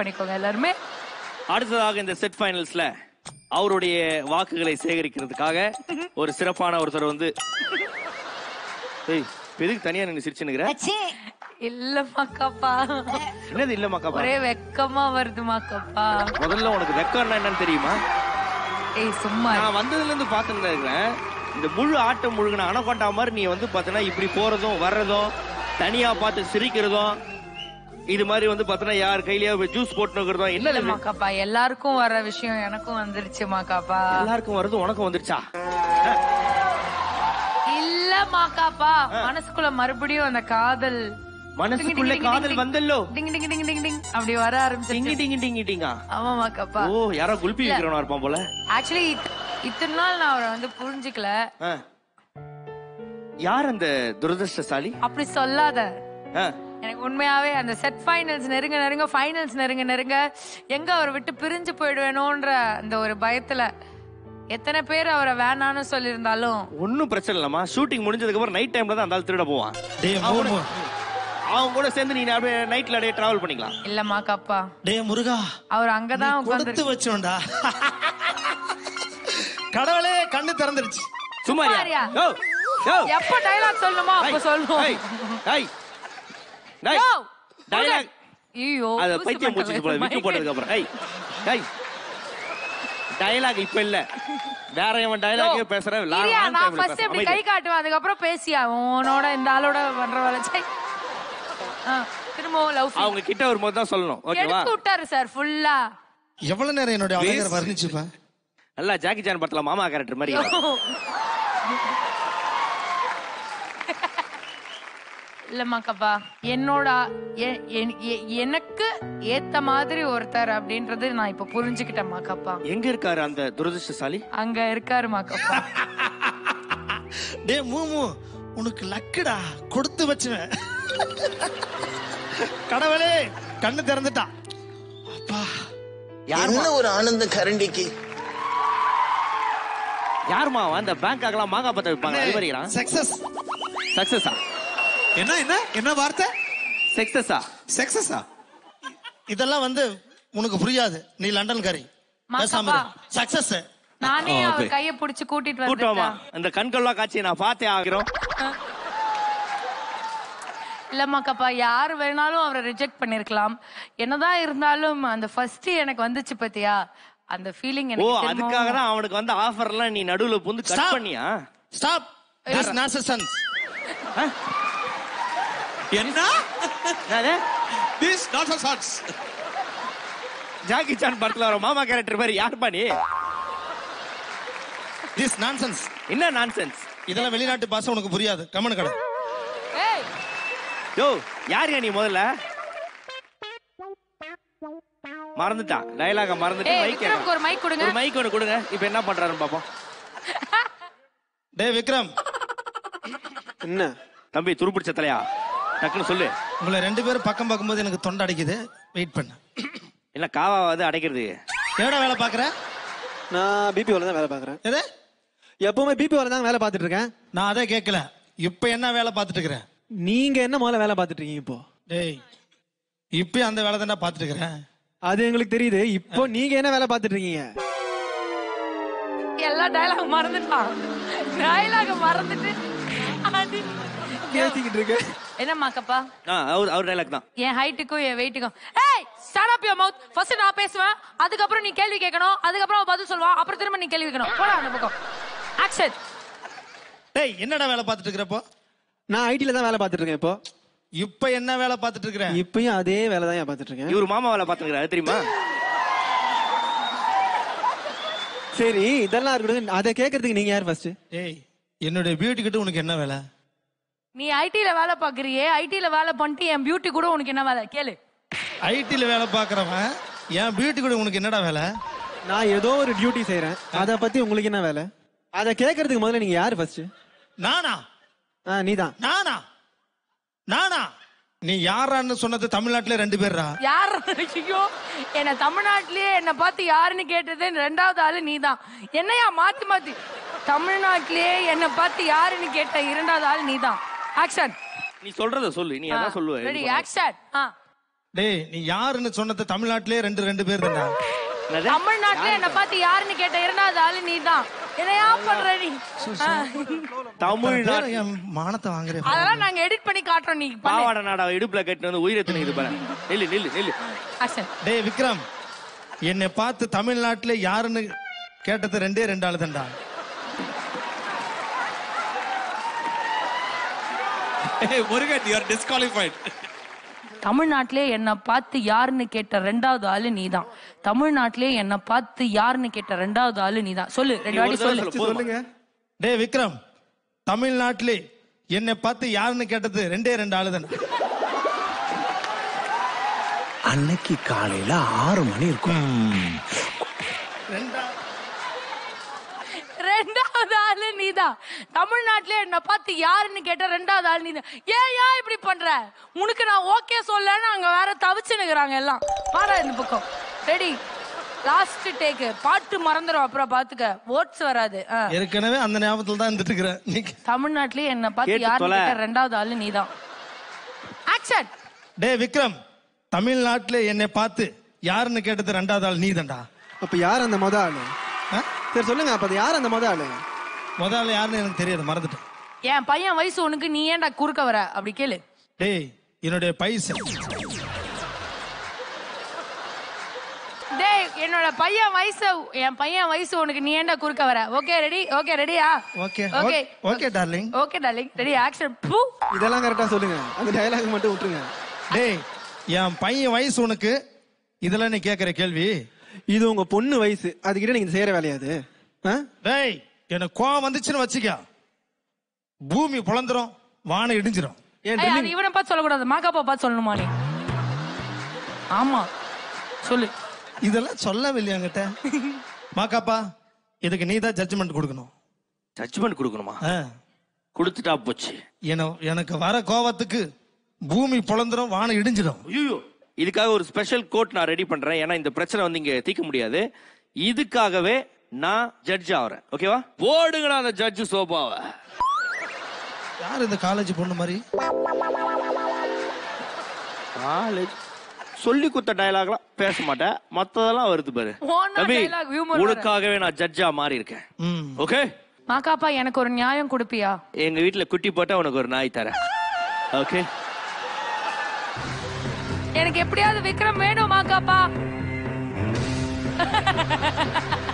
பண்ணிக்கோங்க எல்லாருமே அடுத்ததாக இந்த செட் ஃபைனல்ஸ்ல அவருடைய வாக்குகளை சேகரிக்கிறதுக்காக ஒரு சிறப்பான ஒருத்தர் வந்து ஏய் எதுக்கு தனியா நின்று சிரிச்சுனுக்குற அச்சே இல்ல மாக்காப்பா என்னது இல்ல மக்காப்பா ஒரே வெக்கமா வருது மாக்காப்பா முதல்ல உனக்கு வெக்கம்னா என்னன்னு தெரியுமா ஏய் சும்மா இரு. நான் வந்ததுல இருந்து பாத்துட்டு இருக்கிறேன் இந்த முழு ஆட்டம் முழுகின அணக்கொண்டா மாதிரி நீ வந்து பாத்தீங்கன்னா இப்படி போறதும் வர்றதும் தனியா பார்த்து சிரிக்கிறதும் இது மாதிரி வந்து பாத்தீங்கன்னா யார் கையிலயா ஜூஸ் போட்டுக்கிறதும் என்ன இல்ல இது? மாக்காப்பா எல்லாருக்கும் வர விஷயம் எனக்கும் வந்துருச்சு மாக்காப்பா எல்லாருக்கும் வர்றது உனக்கும் வந்துருச்சா இல்ல மாக்காப்பா மனசுக்குள்ள மறுபடியும் அந்த காதல் மனசுக்குள்ள காதல் வந்தல்லோ டிங் டிங் டிங் டிங் டிங் அப்படி வர டிங்கி ஆரம்பிச்சிருச்சு டிங்கி டிங்கி டிங்கா ஆமா மாக்காப்பா ஓ யாரோ குல்பி விக்கிறவனா இருப்பான் போல ஆக்சுவலி இத்தனை நாள் நான் அவரை வந்து புரிஞ்சுக்கல ஆ. யார் அந்த துரதிருஷ்டசாலி அப்படி சொல்லாத ஆ. எனக்கு உண்மையாவே அந்த செட் ஃபைனல்ஸ் நெருங்க நெருங்க ஃபைனல்ஸ் நெருங்க நெருங்க எங்க அவரை விட்டு பிரிஞ்சு போயிடுவேனோன்ற அந்த ஒரு பயத்துல எத்தனை பேர் அவரை வேணான்னு சொல்லியிருந்தாலும் ஒண்ணும் பிரச்சனை இல்லம்மா ஷூட்டிங் முடிஞ்சதுக்கு அப்புறம் நைட் டைம்ல தான் அந்த ஆள் திருட போவான் டேய் அவன் மூமு கூட- அவன் கூட சேர்ந்து நீ அப்படியே நைட்ல அப்படியே டிராவல் பண்ணிக்கலாம் இல்லம்மா காப்பா டேய் முருகா அவர் அங்கதான் நீ உட்கார்ந்து கொடுத்து வச்சோண்டா கடவுளே கண்ணு திறந்துருச்சு சும்மா இரு. சும்மாரியா? யோ, யோ. எப்ப டைலாக் சொல்லணுமோ அப்ப ஏய், சொல்லுவோம் ஏய், ஏய், டேய், யோ, dialogue. ஐயோ அத லூசு பைத்தியம் முடிச்சிட்டு போல பண்றேன். விட்டு போட்டதுக்கு அப்புறம் ஏய் டேய் டயலாக் இப்ப இல்ல வேற எவன் டயலாகே பேசுற இரியா, நான் ஃபர்ஸ்ட் இப்படி கை காட்டுவேன் அதுக்கப்புறம் பேசியா உன்னோட இந்த ஆளோட பண்ற வேலை சை. ஆ, திரும்பவும் லவ் அவங்க கிட்ட வரும்போது தான் சொல்லணும் ஓகேவா எடுத்து விட்டாரு சார் ஃபுல்லா எவ்வளவு நேரம் என்னுடைய அழகர் வர்ணிச்சுப்பேன் நல்லா ஜாக்கி ஜான் படத்துல மாமா கேரக்டர் மாதிரி இல்லம்மா கப்பா என்னோட எ- எ- எ- எனக்கு ஏத்த மாதிரி ஒருத்தர் அப்படின்றது நான் இப்ப புரிஞ்சுக்கிட்டேன் கப்பா எங்க இருக்காரு அந்த துரதிருஷ்டசாலி அங்க இருக்காருமா கப்பா டேய் மூமு உனக்கு லக்குடா கொடுத்து வச்சுவேன் கடவுளே கண்ணு திறந்துட்டா அப்பா யாருமா என்ன ஒரு ஆனந்தம் கரண்டிக்கு யாருமா அவன்? அந்த பேங்க் ஆகலாம் மாங்கா பத்த வைப்பாங்க அது மாதிரியா சக்சஸ் சக்சஸா என்ன என்ன என்ன வார்த்தை சக்சஸா சக்சஸா இதெல்லாம் வந்து உனக்கு புரியாது நீ லண்டன் காரி மாக்காப்பா. சக்சஸ் நானே ஆ, அவர் okay. கைய புடிச்சு கூட்டிட்டு கூட்டமா வந்துட்டேன் அந்த கண்கொள்ளா காட்சியை நான் பார்த்தே ஆகிறோம் இல்லம்மா கப்பா யார் வேணாலும் அவரை ரிஜெக்ட் பண்ணிருக்கலாம் என்னதான் இருந்தாலும் அந்த ஃபர்ஸ்ட் எனக்கு வந்துச்சு பாத்தியா அந்த ஃபீலிங் ஓ எனக்கு அதுக்காக திரும்பவும் தான் அவனுக்கு வந்து ஆஃபர் எல்லாம் நீ நடுவுல புந்து கட் Stop. பண்ணியா ஸ்டாப் திஸ் நான்சென்ஸ் என்ன என்னது? This not shorts Jackie Chan படத்துல வர மாமா கேரக்டர் மாதிரி யாருப்பா நீ திஸ் நான்சென்ஸ் என்ன நான்சென்ஸ் இதெல்லாம் வெளிநாட்டு பாஷை உனக்கு புரியாது கம்மன் கடை ஏய் யோ யார் நீ முதல்ல மறந்துட்டான் டயலாக மறந்துட்டு ஏய் மைக் விக்ரம்க்கு ஒரு மைக் கொடுங்க ஒரு மைக் ஒன்று கொடுங்க இப்போ என்ன பண்றாருன்னு பாப்போம் டே விக்ரம் என்ன தம்பி துருப்பிடிச்ச தலையா டக்குன்னு சொல்லு உங்களை ரெண்டு பேரும் பக்கம் பார்க்கும்போது எனக்கு தொண்டை அடைக்குது வெயிட் பண்ண என்ன காவா வந்து அடைக்கிறது எவ்வளோ வேலை பார்க்குற நான் பிபி தான் வேலை பார்க்குறேன் எது எப்பவுமே பிபி தான் வேலை பார்த்துட்டு இருக்கேன் நான் அதை கேட்கல இப்போ என்ன வேலை பார்த்துட்டு இருக்கிறேன் நீங்க என்ன முதல்ல வேலை பார்த்துட்டு இருக்கீங்க இப்போ டேய் இப்பயும் அந்த வேலை தானே பார்த்துட்டு இருக்கிறேன் அது எங்களுக்கு தெரியுது இப்போ நீங்க என்ன வேலை பார்த்துட்டு இருக்கீங்க எல்லா டயலாக் மறந்துட்டான் டயலாக் மறந்துட்டு அது பேசிக்கிட்டு இருக்க என்னம்மா கப்பா ஆ அவர் அவர் டைலாக் தான் என் ஹைட்டுக்கும் என் வெயிட்டுக்கும் ஏய் start up your mouth first நான் பேசுவேன் அதுக்கப்புறம் நீ கேள்வி கேட்கணும் அதுக்கப்புறம் அவன் பதில் சொல்லுவான் அப்புறம் திரும்ப நீ கேள்வி கேட்கணும் போடா அந்த பக்கம் ஆக்ஷன் டேய் என்னடா வேலை பார்த்துட்டு இருக்கிறப்போ நான் ஐடில தான் வேலை பார்த்துட்டு இருக்கேன் இப்போ இப்போ என்ன வேலை பார்த்துட்டு இருக்கிறேன் இப்பயும் அதே வேலை தான் பார்த்துட்டு இருக்கேன் இவர் மாமா வேலை பார்த்துக்கிறாரு தெரியுமா சரி இதெல்லாம் இருக்கட்டும் அதை கேட்கறதுக்கு நீங்க யார் ஃபர்ஸ்ட் டேய் என்னுடைய பியூட்டி கிட்ட உனக்கு என்ன வேலை நீ ஐடில வேலை பாக்குறியே ஐடில வேலை பண்ணிட்டு என் பியூட்டி கூட உனக்கு என்ன வேலை கேளு ஐடில வேலை பார்க்குறவன் என் பியூட்டி கூட உனக்கு என்னடா வேலை நான் ஏதோ ஒரு டியூட்டி செய்றேன் அதை பத்தி உங்களுக்கு என்ன வேலை அதை கேட்கறதுக்கு முதல்ல நீங்க யார் ஃபர்ஸ்ட் நானா நீதான் நானா நானா நீ யாரான்னு சொன்னது தமிழ்நாட்டுல ரெண்டு பேர்ரா யார் ஐயோ என்ன தமிழ்நாட்டிலேயே என்ன பார்த்து யாருன்னு கேட்டது ரெண்டாவது ஆளு நீதான் என்னையா மாத்தி மாத்தி தமிழ்நாட்டிலேயே என்ன பார்த்து யாருன்னு கேட்ட இரண்டாவது ஆள் நீதான் ஆக்ஷன் நீ சொல்றத சொல்லு நீ அதான் சொல்லுவ ரெடி ஆக்ஷன் ஆ டேய் நீ யாருன்னு சொன்னது தமிழ்நாட்டிலே ரெண்டு ரெண்டு பேர் தான்டா என்னது? தமிழ்நாட்டுல என்ன பார்த்து யாருன்னு கேட்ட இரண்டாவது ஆளு நீதான் என்னையா பண்ற நீ ஆ. தமிழ்நாடு பேரை என் மானத்தை வாங்குறேன் அதெல்லாம் நாங்க எடிட் பண்ணி காட்டுறோம் நீ பண்ணு பாவாடை நாடா இடுப்புல கட்டினு வந்து உயிரை திணிக்குது பாரு நில்லு நில்லு நில்லு அசன் டேய் விக்ரம் என்னை பார்த்து தமிழ்நாட்டிலே யாருன்னு கேட்டது ரெண்டே ரெண்டு ஆளு தான்டா முருகன் யூ ஆர் டிஸ்குவாலிஃபைட் தமிழ்நாட்டிலே என்னை பார்த்து யாருன்னு கேட்ட ரெண்டாவது ஆளு நீதான் தமிழ்நாட்டிலே என்னை பார்த்து யாருன்னு கேட்ட ரெண்டாவது ஆளு நீதான் சொல்லு ரெண்டு வாட்டி ஒரு தடவை சொல்லு சொல்லு, போதுமா? சொல்லுங்க டேய் விக்ரம் தமிழ்நாட்டிலே என்னை பார்த்து யாருன்னு கேட்டது ரெண்டே ரெண்டு ஆளு தான்டா அன்னைக்கு காலையில ஆறு மணி இருக்கும் ரெண்டா ரெண்டாவது ஆளு நீதான் தமிழ்நாட்டிலே என்ன பார்த்து யாருன்னு கேட்ட ரெண்டாவது ஆளு நீதான் ஏன் ஏன் இப்படி பண்ற உனக்கு நான் ஓகே சொல்லன்னு அங்க வேற தவிச்சு நிக்கிறாங்க எல்லாம் பாரா இந்த பக்கம் ரெடி லாஸ்ட் டேக் பாட்டு மறந்துடும் அப்புறம் பாத்துக்க ஓட்ஸ் வராது ஆ. ஏற்கனவே அந்த ஞாபகத்துல தான் இருந்துட்டு இருக்கிறேன் நீங்க தமிழ்நாட்டிலே என்ன பார்த்து கேட்டு யாருன்னு தொலை. கேட்ட ரெண்டாவது ஆளு நீதான் ஆக்ஷன் டேய் விக்ரம் தமிழ்நாட்டிலே என்னை பார்த்து யாருன்னு கேட்டது ரெண்டாவது ஆள் நீ தான்டா அப்ப யார் அந்த மொத ஆளு சரி சொல்லுங்க அப்ப அது யார் அந்த மொத ஆளு முதல்ல யாருன்னு எனக்கு தெரியாது மறந்துட்டேன் என் பையன் வயசு உனக்கு நீ ஏன்டா குறுக்க வர அப்படி கேளு டேய் என்னுடைய பைசா டேய் என்னோட பையன் வயசு என் பையன் வயசு உனக்கு நீ ஏன்டா குறுக்க வர ஓகே ரெடி ஓகே ரெடியா okay okay okay darling okay darling ready action பூ இதெல்லாம் கரெக்டா சொல்லுங்க அந்த டயலாக் மட்டும் விட்டுருங்க டேய் என் பையன் வயசு உனக்கு இதெல்லாம் நீ கேக்குற கேள்வி இது உங்க பொண்ணு வயசு அதுக்கிட்ட நீங்க செய்யற வேலையாது ஆ? டேய் எனக்கு கோவம் வந்துச்சுன்னு வச்சுக்க பூமி புலந்துரும் வானம் இடிஞ்சிரும் ஏன் ஏய், அது இவனை பார்த்து சொல்லக்கூடாது மாக்காப்பா பார்த்து சொல்லணுமா நீ ஆமா சொல்லு இதெல்லாம் சொல்லவில்லையாங்கிட்ட மாக்காப்பா இதுக்கு நீ தான் ஜட்ஜ்மெண்ட் கொடுக்கணும் ஜட்ஜ்மெண்ட் கொடுக்கணுமா ஆ. கொடுத்துட்டா போச்சு என- எனக்கு வர கோவத்துக்கு பூமி புலந்துரும் வானம் இடிஞ்சிடும் ஐயோ இதுக்காக ஒரு ஸ்பெஷல் கோட் நான் ரெடி பண்றேன் ஏன்னா இந்த பிரச்சனை வந்து இங்க தீர்க்க முடியாது இதுக்காகவே நான் ஜட்ஜ் ஆவறேன் ஓகேவா போடுங்கடா அந்த ஜட்ஜ் சோபாவை யார் இந்த காலேஜ் பொண்ணு மாதிரி காலேஜ் சொல்லி குத்த டயலாக்லாம் பேச மாட்டேன் மத்ததெல்லாம் வருது பாரு ஓனா தம்பி dialogue, humor வர. உனக்காகவே நான் ஜட்ஜா மாறி இருக்கேன் ம் ஓகே மாக்காப்பா எனக்கு ஒரு நியாயம் கொடுப்பியா எங்க வீட்ல குட்டி போட்டா உனக்கு ஒரு நாய் தரேன் ஓகே எனக்கு எப்படியாவது விக்ரம் வேணும் மாக்காப்பா